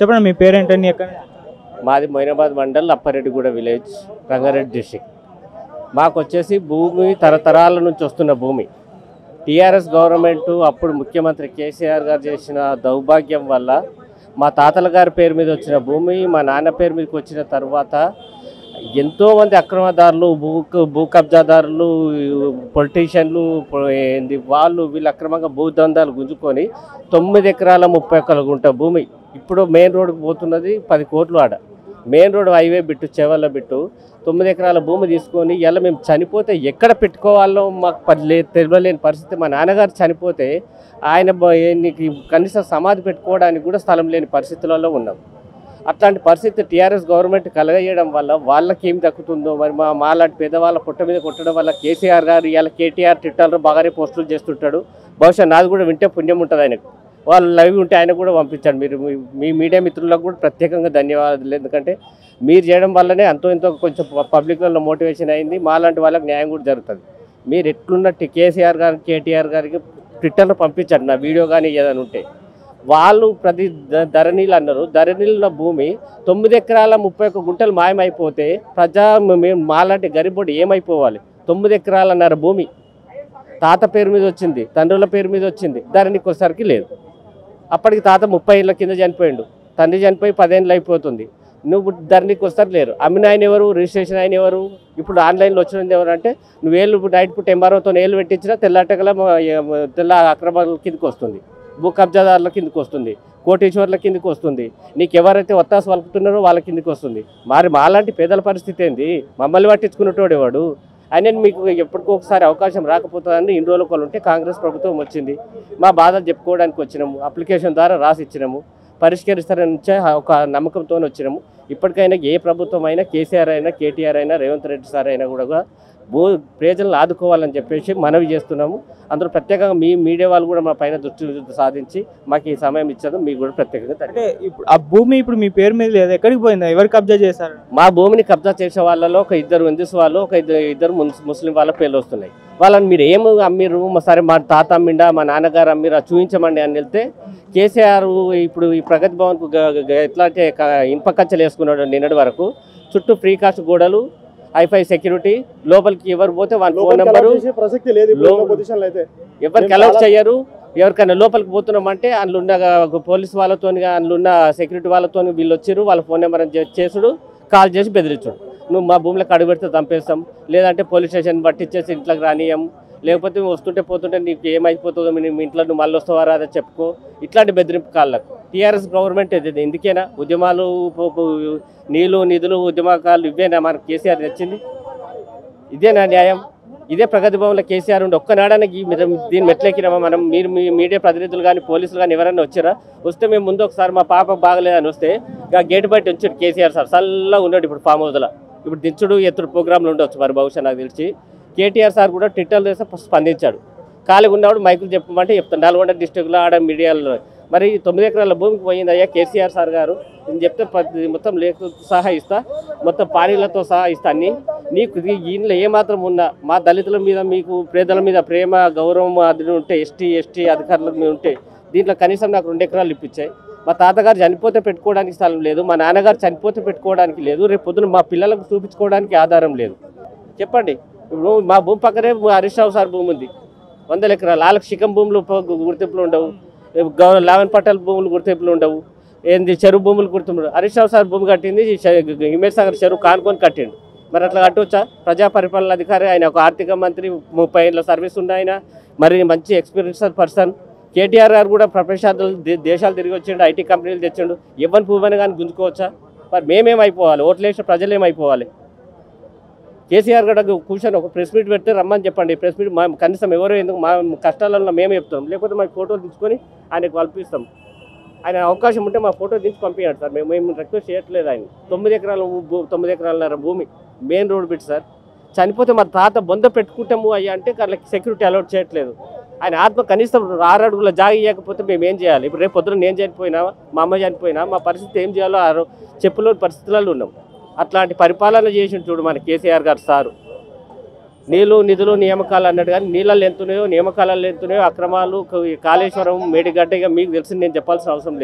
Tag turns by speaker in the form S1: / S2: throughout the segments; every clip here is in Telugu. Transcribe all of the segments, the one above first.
S1: చెప్పండి మీ పేరేంటని ఎక్కడ
S2: మాది మొయినాబాద్ మండల్ అప్పారెడ్డిగూడ విలేజ్ రంగారెడ్డి డిస్టిక్ మాకు వచ్చేసి భూమి తరతరాల నుంచి వస్తున్న భూమి టీఆర్ఎస్ గవర్నమెంట్ అప్పుడు ముఖ్యమంత్రి కేసీఆర్ గారు చేసిన దౌర్భాగ్యం వల్ల మా తాతల గారి పేరు మీద వచ్చిన భూమి మా నాన్న పేరు మీదకి వచ్చిన తర్వాత ఎంతోమంది అక్రమదారులు భూ భూ కబ్జాదారులు పొలిటీషియన్లు పొ- ఏంది వాళ్ళు వీళ్ళు అక్రమంగా భూదందాలు గుంజుకొని తొమ్మిది ఎకరాల ముప్పై ఒక్కల గుంట భూమి ఇప్పుడు మెయిన్ రోడ్కి పోతున్నది పది కోట్లు ఆడ main road highway bit Chevella bit తొమ్మిది ఎకరాల భూమి తీసుకొని ఇలా మేము చనిపోతే ఎక్కడ పెట్టుకోవాలో మాకు పది లే తెలియలేని పరిస్థితి మా నాన్నగారు చనిపోతే ఆయన బ- నీకు కనీసం సమాధి పెట్టుకోవడానికి కూడా స్థలం లేని పరిస్థితులలో ఉన్నాం అట్లాంటి పరిస్థితి టీఆర్ఎస్ గవర్నమెంట్ కలగజేయడం వల్ల వాళ్ళకి ఏం దక్కుతుందో మరి మా మాలాంటి పేదవాళ్ళ పుట్ట మీద కొట్టడం వల్ల కేసీఆర్ గారు ఇవాళ కేటీఆర్ ట్విట్టర్లో బాగానే పోస్టులు చేస్తుంటాడు బహుశా నాది కూడా వింటే పుణ్యం ఉంటుంది ఆయనకు వాళ్ళు లైవ్ ఉంటే ఆయన కూడా పంపించండి మీరు మీ- మీ మీడియా మిత్రులకు కూడా ప్రత్యేకంగా ధన్యవాదాలు ఎందుకంటే మీరు చేయడం వల్లనే అంతో ఎంతో కొంచెం పబ్లిక్లలో మోటివేషన్ అయింది మాలాంటి వాళ్ళకి న్యాయం కూడా జరుగుతుంది మీరు ఎట్లున్నట్టు కేసీఆర్ గారికి కేటీఆర్ గారికి ట్విట్టర్లో పంపించండి నా వీడియో కానీ ఏదైనా ఉంటే వాళ్ళు ప్రతి ధ- ధరణిలు అన్నారు ధరణిల భూమి తొమ్మిది ఎకరాల ముప్పై ఒక్క గుంటలు మాయమైపోతే ప్రజా మేము మాలాంటి గరిబోడు ఏమైపోవాలి తొమ్మిది ఎకరాలన్నర భూమి తాత పేరు మీద వచ్చింది తండ్రుల పేరు మీద వచ్చింది ధరణికి వచ్చేసరికి లేదు అప్పటికి తాత ముప్పై ఏళ్ళ కింద చనిపోయిండు తండ్రి చనిపోయి పదేళ్ళు అయిపోతుంది నువ్వు ధరణికి వస్తారు లేరు అమ్మిన ఆయన ఎవరు రిజిస్ట్రేషన్ ఆయన ఎవరు ఇప్పుడు ఆన్లైన్లో వచ్చినది ఎవరు అంటే నువ్వు ఏళ్ళు నైట్ పూట ఎంఆర్ఓతో ఏళ్ళు పెట్టించినా తెల్లటకల తెల్ల అక్రమాల కిందకి వస్తుంది భూ కబ్జాదారుల కిందకి వస్తుంది కోటీశ్వర్ల కిందకి వస్తుంది నీకు ఎవరైతే ఒత్తాసు వలుపుతున్నారో వాళ్ళ కిందకి వస్తుంది మరి మాలాంటి పేదల పరిస్థితి ఏంది మమ్మల్ని పట్టించుకున్నటోడు వాడు ఆయన మీకు ఎప్పటికో ఒకసారి అవకాశం రాకపోతుందని ఇన్ని రోజులు ఒకళ్ళు ఉంటే కాంగ్రెస్ ప్రభుత్వం వచ్చింది మా బాధలు చెప్పుకోవడానికి వచ్చినాము అప్లికేషన్ ద్వారా రాసి ఇచ్చినాము పరిష్కరిస్తారని ఇచ్చే ఒక నమ్మకంతో వచ్చినాము ఇప్పటికైనా ఏ ప్రభుత్వం అయినా కేసీఆర్ అయినా కేటీఆర్ అయినా రేవంత్ రెడ్డి సార్ అయినా కూడా భూ ప్రజలను ఆదుకోవాలని చెప్పేసి మనవి చేస్తున్నాము అందులో ప్రత్యేకంగా మీ మీడియా వాళ్ళు కూడా మా పైన దృష్టి సాధించి మాకు ఈ సమయం ఇచ్చారు మీకు కూడా ప్రత్యేకంగా ధన్యవాదాలు.
S1: అంటే ఇప్పుడు ఆ భూమి ఇప్పుడు మీ పేరు మీద లేదు ఎక్కడికి పోయిందా ఎవరు కబ్జా చేశారు
S2: మా భూమిని కబ్జా చేసే వాళ్ళలో ఒక ఇద్దరు హిందూస్ వాళ్ళు ఒక ఇద్దరు ఇద్దరు ముస్- ముస్లిం వాళ్ళ పేర్లు వస్తున్నాయి వాళ్ళని మీరు ఏం అమ్మిరు మా సరే మా తాత అమ్మిండా మా నాన్నగారు అమ్మిరా చూపించమండి అని వెళ్తే కేసీఆర్ ఇప్పుడు ఈ ప్రగతి భవన్కు గ- గ- ఎట్లా అంటే క- ఇనుప కచ్చలు వేసుకున్నాడు నిన్నటి వరకు చుట్టూ ఫ్రీ కాస్ట్ గోడలు హైఫై సెక్యూరిటీ లోపలికి ఎవరు పోతే వాళ్ళ ఫోన్
S3: లోపలికి
S2: నెంబరు
S3: allow చేసే ప్రసక్తి లేదు ఇప్పుడు
S2: లో-
S3: ఉన్న పొజిషన్లో అయితే
S2: ఎవరికి
S3: మేము
S2: అలౌట్
S3: చాలా-
S2: చేయరు ఎవరికైనా లోపలికి పోతున్నామంటే అందులో ఉన్న పోలీస్ వాళ్ళతో అందులో ఉన్న సెక్యూరిటీ వాళ్ళతో వీళ్ళు వచ్చారు వాళ్ళ ఫోన్ నెంబర్ అని చే- చేసుడు కాల్ చేసి బెదిరించుడు నువ్వు మా భూమిలోకి అడుగు పెడితే చంపేస్తాం లేదంటే పోలీస్ స్టేషన్ పట్టించేసి ఇంట్లోకి రానియం లేకపోతే నువ్వు వస్తుంటే పోతుంటే నీకు ఏమైపోతుందో మీ మీ ఇంట్లో నువ్వు మళ్ళీ వస్తావా రాదా చెప్పుకో ఇట్లాంటి బెదిరింపు కాళ్ళకు టీఆర్ఎస్ గవర్నమెంట్ ఇది ఎందుకేనా ఉద్యమాలు పో- పో- నీళ్ళు నిధులు ఉద్యమకాలు ఇవేనా మనకు కేసీఆర్ తెచ్చింది ఇదేనా న్యాయం ఇదే ప్రగతి భవన్లో కేసీఆర్ ఉండి ఒక్కనాడానికి దీన్ని మెట్లెక్కినామా మనం మీరు మీ మీడియా ప్రతినిధులు కానీ పోలీసులు కానీ ఎవరైనా వచ్చారా వస్తే మేము ముందు ఒకసారి మా పాప బాగలేదని వస్తే ఇక గేట్ బయట వచ్చాడు కేసీఆర్ సార్ చల్లగా ఉన్నాడు ఇప్పుడు ఫామ్ హౌస్లో ఇప్పుడు దించుడు ఎత్తుడు ప్రోగ్రాంలు ఉండొచ్చు మరి బహుశా నాకు తెలిసి కేటీఆర్ సార్ కూడా ట్విట్టర్లో చేస్తే స్పందించాడు ఖాళీగా ఉన్నవాడు మైకులు చెప్పమంటే చెప్తాను నల్గొండ డిస్టిక్లో ఆడ మీడియాలో మరి తొమ్మిది ఎకరాల భూమికి పోయింది అయ్యా కేసీఆర్ సార్ గారు నేను చెప్తే ప్రతి మొత్తం లేఖతో సహా ఇస్తా మొత్తం పానీలతో సహా ఇస్తా అన్ని నీకు ఈ- ఈయనలో ఏమాత్రం ఉన్నా మా దళితుల మీద మీకు పేదల మీద ప్రేమ గౌరవం అది ఉంటే ఎస్టీ ఎస్టీ అధికారుల మీద ఉంటే దీంట్లో కనీసం నాకు రెండు ఎకరాలు ఇప్పించాయి మా తాతగారు చనిపోతే పెట్టుకోవడానికి స్థలం లేదు మా నాన్నగారు చనిపోతే పెట్టుకోవడానికి లేదు రేపు పొద్దున మా పిల్లలకు చూపించుకోవడానికి ఆధారం లేదు చెప్పండి ఇప్పుడు మా భూమి పక్కనే హరీష్ రావు సార్ భూమి ఉంది వందల ఎకరాలు వాళ్ళకి శిఖం భూములు ప- గుర్తింపులు ఉండవు గౌ- లావన్ పట్టాల భూములు గుర్తింపులు ఉండవు ఏంది చెరువు భూములు గుర్తింపులు హరీష్ రావు సార్ భూమి కట్టింది శ- హిమేష్ సాగర్ చెరువు కానుకొని కట్టిండు మరి అట్లా కట్టవచ్చా ప్రజా పరిపాలన అధికారి ఆయన ఒక ఆర్థిక మంత్రి ముప్పై ఏళ్ళ సర్వీస్ ఉన్న ఆయన మరి మంచి ఎక్స్పీరియన్స్ పర్సన్ కేటీఆర్ గారు కూడా ప్రపంచాలు దే- దేశాలు తిరిగి వచ్చిండు ఐటీ కంపెనీలు తెచ్చిండు ఎవరిని పువ్వని కానీ గుంజుకోవచ్చా మరి మేమేమైపోవాలి ఓట్లు వేసిన ప్రజలు ఏమైపోవాలి కేసీఆర్ కూడా కూర్చొని ఒక ప్రెస్ మీట్ పెడితే రమ్మని చెప్పండి ప్రెస్ మీట్ మా కనీసం ఎవరో ఎందుకు మా కష్టాలలో మేము చెప్తాం లేకపోతే మా ఫోటోలు తీసుకొని ఆయనకు కల్పిస్తాం ఆయన అవకాశం ఉంటే మా ఫోటో దించి పంపించాడు సార్ మేము మేము రిక్వెస్ట్ చేయట్లేదు ఆయన తొమ్మిది ఎకరాల భూ- తొమ్మిది ఎకరాలన్నర భూమి మెయిన్ రోడ్ బిట్ సార్ చనిపోతే మా తాత బొంద పెట్టుకుంటాము అయ్యా అంటే వాళ్ళకి సెక్యూరిటీ అలౌట్ చేయట్లేదు ఆయన ఆత్మ కనీసం ఆరు అడుగుల జాగి ఇవ్వకపోతే మేము ఏం చేయాలి ఇప్పుడు రేపు పొద్దున నేను చనిపోయినా మా అమ్మ చనిపోయినా మా పరిస్థితి ఏం చేయాలో ఆ రో- చెప్పులోని పరిస్థితులలో ఉన్నాం అట్లాంటి పరిపాలన చేసి చూడు మన కేసీఆర్ గారు సారు నీళ్ళు నిధులు నియామకాలు అన్నట్టు కానీ నీళ్ళల్లో ఎంతున్నాయో నియామకాలలో ఎంతున్నాయో అక్రమాలు క- కాళేశ్వరం మేడిగడ్డ ఇక మీకు తెలిసింది నేను చెప్పాల్సిన అవసరం లేదు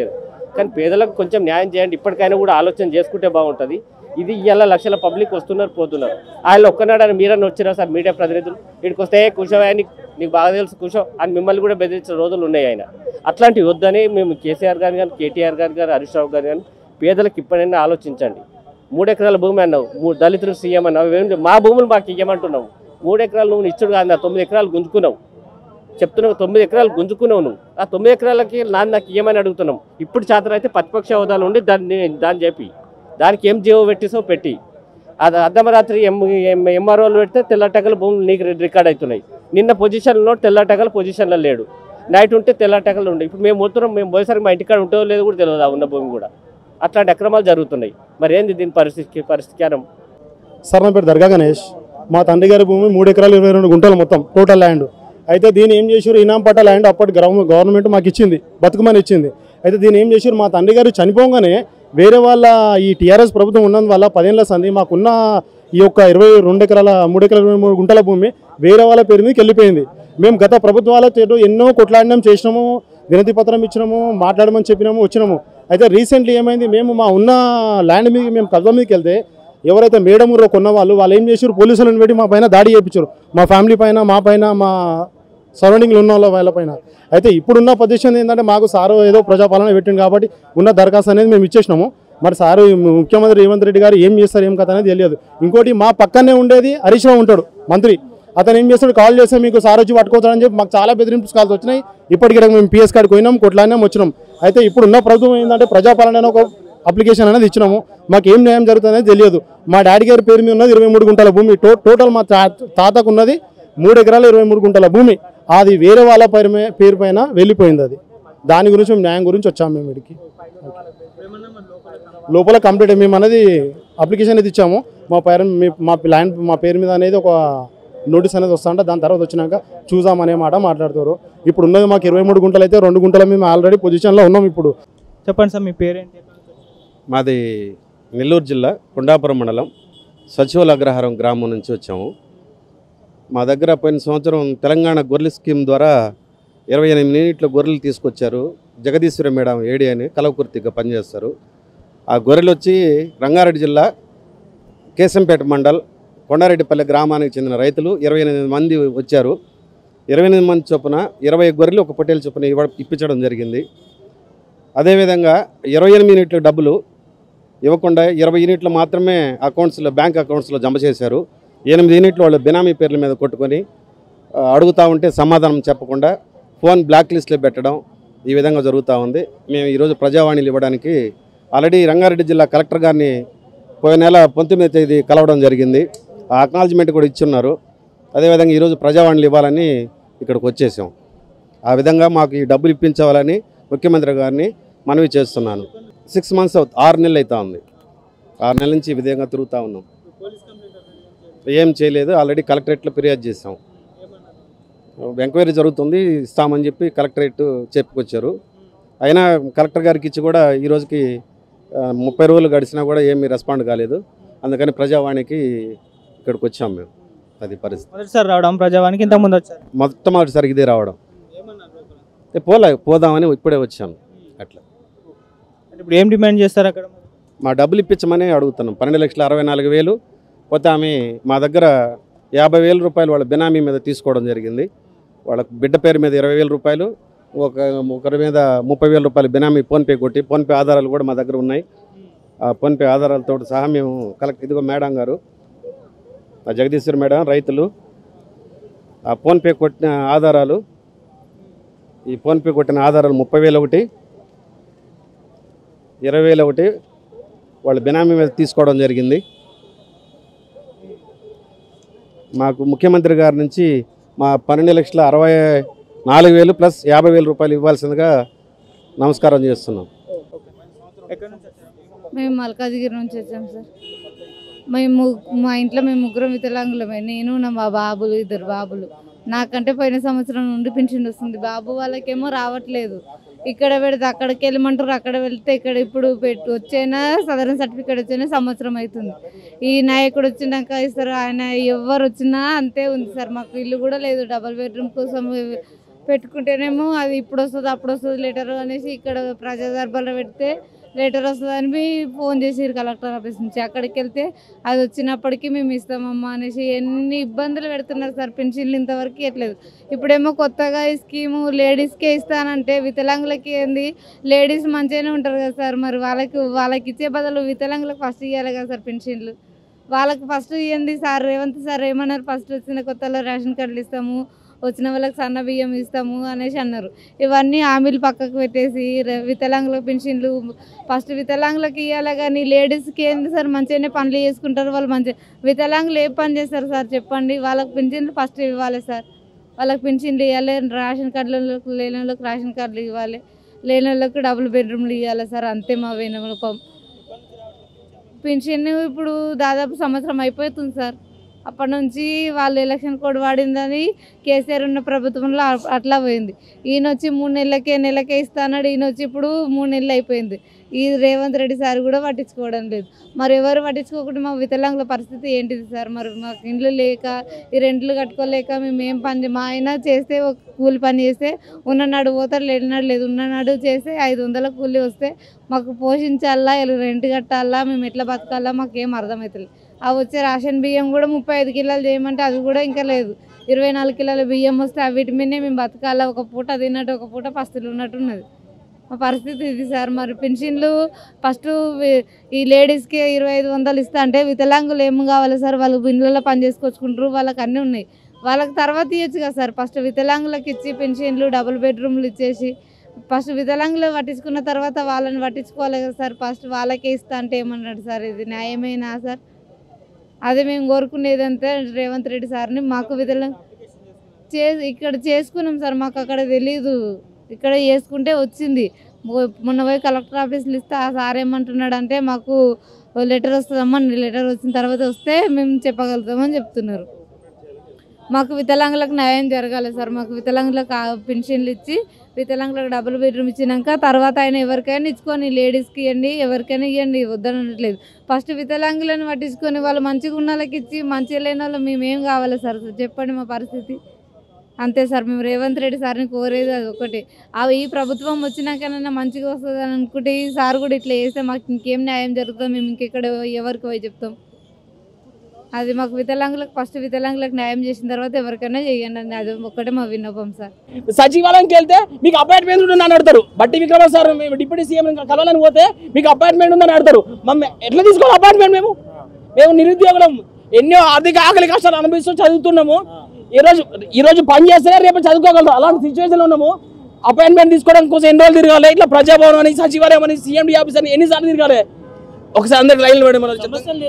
S2: కానీ పేదలకు కొంచెం న్యాయం చేయండి ఇప్పటికైనా కూడా ఆలోచన చేసుకుంటే బాగుంటుంది ఇది ఇవాళ లక్షల పబ్లిక్ వస్తున్నారు పోతున్నారు ఆయన ఒక్కనాడని మీరన్నా వచ్చినా సార్ మీడియా ప్రతినిధులు ఇక్కడికి వస్తే కూర్చోవా నీకు నీకు బాగా తెలుసు కూర్చో అని మిమ్మల్ని కూడా బెదిరించిన రోజులు ఉన్నాయి ఆయన అట్లాంటివి వద్దని మేము కేసీఆర్ గారు కానీ కేటీఆర్ గారు కానీ హరీష్ రావు గారు కానీ పేదలకు ఇప్పుడైనా ఆలోచించండి మూడు ఎకరాల భూమి అన్నావు మూడు దళితులు సీఎం అన్నావు ఇవేంటి మా భూములు మాకు ఇవ్వమంటున్నావు మూడు ఎకరాలు నువ్వు ఇచ్చుడు కాదు నా తొమ్మిది ఎకరాలు గుంజుకున్నావు చెప్తున్నావు తొమ్మిది ఎకరాలు గుంజుకున్నావు నువ్వు ఆ తొమ్మిది ఎకరాలకి నాన్న నాకు ఇవ్వమని అడుగుతున్నావు ఇప్పుడు చేతన అయితే ప్రతిపక్ష హోదాలు ఉండి దాన్ని దాన్ని చెప్పి దానికి ఏం జీవో పెట్టిసో పెట్టి అది అర్ధమరాత్రి ఎం ఎం- ఎంఆర్ఓలు పెడితే తెల్లటగల భూములు నీకు రి- రికార్డ్ అవుతున్నాయి నిన్న పొజిషన్లో తెల్లటగల పొజిషన్లో లేడు నైట్ ఉంటే తెల్లటగలు ఉండే ఇప్పుడు మేము పోతున్నాం మేము పోయేసరికి మా ఇంటికాడ ఉంటుందో లేదో కూడా తెలియదు ఆ ఉన్న భూమి కూడా అట్లాంటి అక్రమాలు జరుగుతున్నాయి మరి ఏంది దీని పరిస్థితి పరిస్థితికారం
S3: సార్ నా పేరు దర్గా గణేష్ మా తండ్రి గారి భూమి మూడు ఎకరాలు ఇరవై రెండు గుంటలు మొత్తం టోటల్ ల్యాండ్ అయితే దీన్ని ఏం చేశారు ఇనాం పట్ట ల్యాండ్ అప్పటి గవర్నమెంట్ గవర్నమెంట్ మాకు ఇచ్చింది బతుకుమని ఇచ్చింది అయితే దీన్ని ఏం చేశారు మా తండ్రి గారు చనిపోగానే వేరే వాళ్ళ ఈ టీఆర్ఎస్ ప్రభుత్వం ఉన్నందువల్ల పదేళ్ళ సంది మాకున్న ఈ యొక్క ఇరవై రెండు ఎకరాల మూడు ఎకరాల ఇరవై మూడు గుంటల భూమి వేరే వాళ్ళ పేరు మీదకి వెళ్ళిపోయింది మేము గత ప్రభుత్వాలతో ఎన్నో కొట్లాడినాం చేసినాము వినతి పత్రం ఇచ్చినాము మాట్లాడమని చెప్పినాము వచ్చినాము అయితే రీసెంట్లీ ఏమైంది మేము మా ఉన్న ల్యాండ్ మీద మేము కబ్జా మీదకి వెళ్తే ఎవరైతే మేడం ఊర్లో కొన్న వాళ్ళు వాళ్ళు ఏం చేశారు పోలీసులను పెట్టి మా పైన దాడి చేయించారు మా ఫ్యామిలీ పైన మా పైన మా సరౌండింగ్లో ఉన్న వాళ్ళ వాళ్ళ పైన అయితే ఇప్పుడున్న పొజిషన్ ఏంటంటే మాకు సారు ఏదో ప్రజాపాలన పెట్టింది కాబట్టి ఉన్న దరఖాస్తు అనేది మేము ఇచ్చేసినాము మరి సారు ముఖ్యమంత్రి రేవంత్ రెడ్డి గారు ఏం చేస్తారు ఏం కథ అనేది తెలియదు ఇంకోటి మా పక్కనే ఉండేది హరీష్ రావు ఉంటాడు మంత్రి అతను ఏం చేస్తాడు కాల్ చేస్తే మీకు సార్ వచ్చి పట్టుకోవచ్చాడని చెప్పి మాకు చాలా బెదిరింపు కాల్స్ వచ్చినాయి ఇప్పటికి ఇక్కడ మేము పిఎస్ కాడికి పోయినాం కొట్లాడినాం వచ్చినాం అయితే ఇప్పుడు ఉన్న ప్రభుత్వం ఏంటంటే ప్రజాపాలన అనే ఒక అప్లికేషన్ అనేది ఇచ్చినాము మాకు ఏం న్యాయం జరుగుతుంది అనేది తెలియదు మా డాడీ గారి పేరు మీద ఉన్నది ఇరవై మూడు గుంటల భూమి టో టోటల్ మా తా- తాతకు ఉన్నది మూడు ఎకరాలు ఇరవై మూడు గుంటల భూమి అది వేరే వాళ్ళ పేరు మే- పేరు పైన వెళ్ళిపోయింది అది దాని గురించి మేము న్యాయం గురించి వచ్చాము మేము ఇక్కడికి లోపల కంప్లీట్ మేము అనేది అప్లికేషన్ అనేది ఇచ్చాము మా పేరు మీ- మా ల్యాండ్ మా పేరు మీద అనేది ఒక నోటీస్ అనేది వస్తా ఉంటే దాని తర్వాత వచ్చినాక చూసామనే మాట మాట్లాడతారు ఇప్పుడు ఉన్నది మాకు ఇరవై మూడు గుంటలు అయితే రెండు గుంటల మేము ఆల్రెడీ పొజిషన్లో ఉన్నాం ఇప్పుడు
S1: చెప్పండి సార్ మీ పేరేంటి
S4: మాది నెల్లూరు జిల్లా కొండాపురం మండలం సచివుల అగ్రహారం గ్రామం నుంచి వచ్చాము మా దగ్గర పోయిన సంవత్సరం తెలంగాణ గొర్రెల స్కీమ్ ద్వారా ఇరవై ఎనిమిది యూనిట్ల గొర్రెలు తీసుకొచ్చారు జగదీశ్వర మేడం ఏడి అని కలవకుర్తిగా పనిచేస్తారు ఆ గొర్రెలు వచ్చి రంగారెడ్డి జిల్లా కేశంపేట మండల్ కొండారెడ్డిపల్లి గ్రామానికి చెందిన రైతులు ఇరవై ఎనిమిది మంది వచ్చారు ఇరవై ఎనిమిది మంది చొప్పున ఇరవై గొర్రెలు ఒక పొట్టేలు చొప్పున ఇవ్వ ఇప్పించడం జరిగింది అదేవిధంగా ఇరవై ఎనిమిది యూనిట్ల డబ్బులు ఇవ్వకుండా ఇరవై యూనిట్లు మాత్రమే అకౌంట్స్లో బ్యాంక్ అకౌంట్స్లో జమ చేశారు ఎనిమిది యూనిట్లు వాళ్ళు బినామీ పేర్ల మీద కొట్టుకొని ఆ, అడుగుతా ఉంటే సమాధానం చెప్పకుండా ఫోన్ బ్లాక్ లిస్ట్లో పెట్టడం ఈ విధంగా జరుగుతూ ఉంది మేము ఈరోజు ప్రజావాణిలు ఇవ్వడానికి ఆల్రెడీ రంగారెడ్డి జిల్లా కలెక్టర్ గారిని పోయిన నెల పంతొమ్మిది తేదీ కలవడం జరిగింది ఆ అక్నాలజ్మెంట్ కూడా ఇచ్చున్నారు అదేవిధంగా ఈరోజు ప్రజావాణిలు ఇవ్వాలని ఇక్కడికి వచ్చేసాం ఆ విధంగా మాకు ఈ డబ్బులు ఇప్పించవాలని ముఖ్యమంత్రి గారిని మనవి చేస్తున్నాను సిక్స్ మంత్స్ అవుతుంది ఆరు నెలలు అవుతా ఉంది ఆరు నెలల నుంచి ఈ విధంగా తిరుగుతూ ఉన్నాం ఏం చేయలేదు ఆల్రెడీ కలెక్టరేట్లో ఫిర్యాదు చేసాం ఎంక్వైరీ జరుగుతుంది ఇస్తామని చెప్పి కలెక్టరేట్ చెప్పుకొచ్చారు అయినా కలెక్టర్ గారికి ఇచ్చి కూడా ఈ రోజుకి ఆ, ముప్పై రోజులు గడిచినా కూడా ఏమీ రెస్పాండ్ కాలేదు అందుకని ప్రజావాణికి ఇక్కడికి వచ్చాం మేము అది పరిస్థితి
S1: మొదటిసారి రావడం ప్రజావానికి ఇంత ముందు వచ్చారు
S4: మొట్టమొదటిసారి ఇదే రావడం ఏ, పోలే పోదామని ఇప్పుడే వచ్చాను అట్లా
S1: అంటే ఇప్పుడు ఏం డిమాండ్ చేస్తారు అక్కడ
S4: మా డబ్బులు ఇప్పించమని అడుగుతున్నాం పన్నెండు లక్షల అరవై నాలుగు వేలు పోతే ఆమె మా దగ్గర యాభై వేల రూపాయలు వాళ్ళ బినామీ మీద తీసుకోవడం జరిగింది వాళ్ళ బిడ్డ పేరు మీద ఇరవై వేల రూపాయలు ఒక ఒకరి మీద ముప్పై వేల రూపాయలు బినామీ ఫోన్పే కొట్టి ఫోన్పే ఆధారాలు కూడా మా దగ్గర ఉన్నాయి ఆ ఫోన్పే ఆధారాలతో సహా మేము కలెక్ట్ ఇదిగో మేడం గారు ఆ జగదీశ్వర్ మేడం రైతులు ఆ ఫోన్పే కొట్టిన ఆధారాలు ఈ ఫోన్పే కొట్టిన ఆధారాలు ముప్పై వేలు ఒకటి ఇరవై వేలు ఒకటి వాళ్ళు బినామీ మీద తీసుకోవడం జరిగింది మాకు ముఖ్యమంత్రి గారి నుంచి మా పన్నెండు లక్షల అరవై నాలుగు వేలు ప్లస్ యాభై వేల రూపాయలు ఇవ్వాల్సిందిగా నమస్కారం చేస్తున్నాం
S1: ఎక్కడ నుంచి వచ్చారు
S5: మేము మల్కాజిగిరి నుంచి వచ్చాం సార్ మేము మా ఇంట్లో మేము ముగ్గురం వికలాంగులమే నేను నా మా బాబులు ఇద్దరు బాబులు నాకంటే పోయిన సంవత్సరం నుండి పింఛన్ వస్తుంది బాబు వాళ్ళకేమో రావట్లేదు ఇక్కడ పెడితే అక్కడికి వెళ్ళమంటారు అక్కడ వెళ్తే ఇక్కడ ఇప్పుడు పెట్టు వచ్చైనా సాధారణ సర్టిఫికేట్ వచ్చైనా సంవత్సరం అవుతుంది ఈ నాయకుడు వచ్చినాక ఇస్తారు ఆయన ఎవరు వచ్చినా అంతే ఉంది సార్ మాకు ఇల్లు కూడా లేదు డబల్ బెడ్రూమ్ కోసం పెట్టుకుంటేనేమో అది ఇప్పుడు వస్తుంది అప్పుడు వస్తుంది లెటర్ అనేసి ఇక్కడ ప్రజా దర్బార్లో పెడితే లెటర్ వస్తుందని మీ ఫోన్ చేసిరు కలెక్టర్ ఆఫీస్ నుంచి అక్కడికి వెళ్తే అది వచ్చినప్పటికీ మేము ఇస్తామమ్మా అనేసి ఎన్ని ఇబ్బందులు పెడుతున్నారు సార్ పెన్షన్లు ఇంతవరకు ఇవ్వట్లేదు ఇప్పుడేమో కొత్తగా ఈ స్కీము లేడీస్కే ఇస్తానంటే వికలాంగులకి ఏంది లేడీస్ మంచిగానే ఉంటారు కదా సార్ మరి వాళ్ళకి వాళ్ళకి ఇచ్చే బదులు వికలాంగులకు ఫస్ట్ ఇవ్వాలి కదా సార్ పెన్షన్లు వాళ్ళకి ఫస్ట్ ఇవ్వండి సార్ రేవంత్ సార్ ఏమన్నారు ఫస్ట్ వచ్చిన కొత్తలో రేషన్ కార్డులు ఇస్తాము వచ్చిన వాళ్ళకి సన్న బియ్యం ఇస్తాము అనేసి అన్నారు ఇవన్నీ హామీలు పక్కకు పెట్టేసి ర- వికలాంగుల పెన్షన్లు ఫస్ట్ వికలాంగులకు ఇవ్వాలి కానీ లేడీస్కి ఏంది సార్ మంచిగానే పనులు చేసుకుంటారు వాళ్ళు మంచి వికలాంగులు ఏ పని చేస్తారు సార్ చెప్పండి వాళ్ళకి పెన్షన్లు ఫస్ట్ ఇవ్వాలి సార్ వాళ్ళకి పెన్షన్లు ఇవ్వాలి రేషన్ కార్డులకు లేని వాళ్ళకి రేషన్ కార్డులు ఇవ్వాలి లేని వాళ్ళకి డబుల్ బెడ్రూమ్లు ఇవ్వాలి సార్ అంతే మా వినపం పెన్షన్ ఇప్పుడు దాదాపు సంవత్సరం అయిపోతుంది సార్ అప్పటి నుంచి వాళ్ళు ఎలక్షన్ కోడ్ వాడిందని కేసీఆర్ ఉన్న ప్రభుత్వంలో అ- అట్లా పోయింది ఈయన వచ్చి మూడు నెలలకే నెలకే ఇస్తాన్నాడు ఈయన వచ్చి ఇప్పుడు మూడు నెలలు అయిపోయింది ఈ రేవంత్ రెడ్డి సార్ కూడా పట్టించుకోవడం లేదు మరి ఎవరు పట్టించుకోకుండా మా వికలాంగుల పరిస్థితి ఏంటిది సార్ మరి మాకు ఇండ్లు లేక ఈ రెంట్లు కట్టుకోలేక మేము ఏం పని చే- మా ఆయన చేస్తే ఒక కూలి పని చేస్తే ఉన్ననాడు పోతాడు లేనినాడు లేదు ఉన్ననాడు చేస్తే ఐదు వందల కూలి వస్తే మాకు పోషించాలా ఇలా రెంట్ కట్టాలా మేము ఎట్లా బతకాలా మాకు ఏం అర్థమవుతుంది ఆ వచ్చే రేషన్ బియ్యం కూడా ముప్పై ఐదు కిలోలు చేయమంటే అది కూడా ఇంకా లేదు ఇరవై నాలుగు కిలోల బియ్యం వస్తే ఆ వీటి మీదనే మేము బతకాలా ఒక పూట తిన్నట్టు ఒక పూట పస్తులు ఉన్నట్టు ఉన్నది మా పరిస్థితి ఇది సార్ మరి పెన్షన్లు ఫస్ట్ ఈ లేడీస్కి ఇరవై ఐదు వందలు ఇస్తా అంటే వికలాంగులు ఏం కావాలి సార్ వాళ్ళు ఇళ్ళలో పని చేసుకొచ్చుకుంటారు వాళ్ళకి అన్నీ ఉన్నాయి వాళ్ళకి తర్వాత ఇవ్వచ్చు కదా సార్ ఫస్ట్ వికలాంగులకు ఇచ్చి పెన్షన్లు డబుల్ బెడ్రూమ్లు ఇచ్చేసి ఫస్ట్ వికలాంగులు పట్టించుకున్న తర్వాత వాళ్ళని పట్టించుకోవాలి కదా సార్ ఫస్ట్ వాళ్ళకే ఇస్తా అంటే ఏమన్నాడు సార్ ఇది న్యాయమేనా సార్ అదే మేము కోరుకునేదంతా రేవంత్ రెడ్డి సార్ని మాకు విధంగా చే ఇక్కడ చేసుకున్నాం సార్ మాకు అక్కడ తెలీదు ఇక్కడ చేసుకుంటే వచ్చింది మొ- మొన్న పోయి కలెక్టర్ ఆఫీస్లో ఇస్తే ఆ సార్ ఏమంటున్నాడు అంటే మాకు లెటర్ వస్తుందమ్మా లెటర్ వచ్చిన తర్వాత వస్తే మేము చెప్పగలుగుతామని చెప్తున్నారు మాకు వికలాంగులకు న్యాయం జరగాలి సార్ మాకు వికలాంగులకు ఆ పెన్షన్లు ఇచ్చి వికలాంగులకు డబుల్ బెడ్రూమ్ ఇచ్చినాక తర్వాత ఆయన ఎవరికైనా ఇచ్చుకొని లేడీస్కి ఇవ్వండి ఎవరికైనా ఇవ్వండి వద్దని అనట్లేదు ఫస్ట్ వికలాంగులను పట్టించుకొని వాళ్ళు మంచిగా ఉన్న వాళ్ళకి ఇచ్చి మంచిగా లేని వాళ్ళు మేమేం కావాలి సార్ చెప్పండి మా పరిస్థితి అంతే సార్ మేము రేవంత్ రెడ్డి సార్ని కోరేది అది ఒకటి ఆ ఈ ప్రభుత్వం వచ్చినాకనైనా మంచిగా వస్తుంది అని అనుకుంటే ఈ సార్ కూడా ఇట్లా చేస్తే మాకు ఇంకేం న్యాయం జరుగుతుందో మేము ఇంకెక్కడ ఎవరికి పోయి చెప్తాం అది మాకు వికలాంగులకు ఫస్ట్ వికలాంగులకు న్యాయం చేసిన తర్వాత ఎవరికైనా చేయండి అని అది ఒక్కటే మా విన్నపం సార్
S6: సచివాలయంకి వెళ్తే మీకు అపాయింట్మెంట్ ఉందని అడుగుతారు బట్టి విక్రమ సార్ మేము డిప్యూటీ సీఎం కలవాలని పోతే మీకు అపాయింట్మెంట్ ఉందని అడుగుతారు మమ్మీ ఎట్లా తీసుకోవాలి అపాయింట్మెంట్ మేము మేము నిరుద్యోగులం ఎన్నో ఆర్థిక ఆకలి కష్టాలు అనుభవిస్తూ చదువుతున్నాము ఈ రోజు ఈ రోజు పని చేస్తే రేపు చదువుకోగలరు అలాంటి సిచ్యువేషన్లో ఉన్నాము అపాయింట్మెంట్ తీసుకోవడం కోసం ఎన్ని రోజులు తిరగాలి ఇట్లా ప్రజాభవన్ అని సచివాలయం అని సీఎండి ఆఫీస్ అని ఎన్నిసార్లు తిరగాలి ఒకసారి అందరికి లైన్లో పెట్టి మనం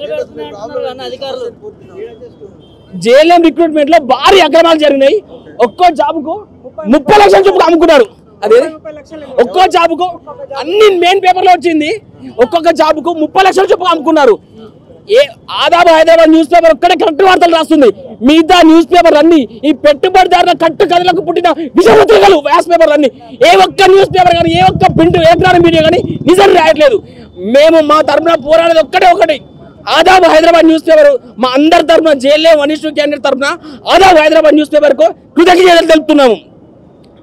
S6: జేఎల్ఎం రిక్రూట్మెంట్ లో భారీ అక్రమాలు జరిగినాయి ఒక్కో జాబ్కు ముప్పై లక్షల చొప్పున అమ్ముకున్నారు అదే ఒక్కో జాబ్కు అన్ని మెయిన్ పేపర్లో వచ్చింది ఒక్కొక్క జాబ్కు ముప్పై లక్షల చొప్పున అమ్ముకున్నారు ఏ ఆదాబ్ హైదరాబాద్ న్యూస్ పేపర్ ఒక్కడే కరెక్ట్ వార్తలు రాస్తుంది మిగతా న్యూస్ పేపర్ అన్ని ఈ పెట్టుబడిదారుల కట్టు కథలకు పుట్టిన విషపత్రికలు వ్యాస్ పేపర్ అన్ని ఏ ఒక్క న్యూస్ పేపర్ కానీ ఏ ఒక్క ప్రింట్ ఎలక్ట్రానిక్ మీడియా కానీ నిజం రాయట్లేదు మేము మా తరపున పోరాడేది ఒక్కటే ఒకటి ఆదాబ్ హైదరాబాద్ న్యూస్ పేపర్ మా అందరి తరపున జైల్లో వనిష్ఠ క్యాండిడేట్ తరపున ఆదాబ్ హైదరాబాద్ న్యూస్ పేపర్ కు కృతజ్ఞతలు తెలుపుతున్నాము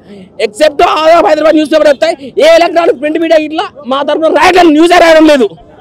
S6: except Adaab Hyderabad news paper వస్తాయి ఏ ఎలక్ట్రానిక్ ప్రింట్ మీడియా ఇట్లా మా తరపున రాయడం న్యూస్ రాయడం లేదు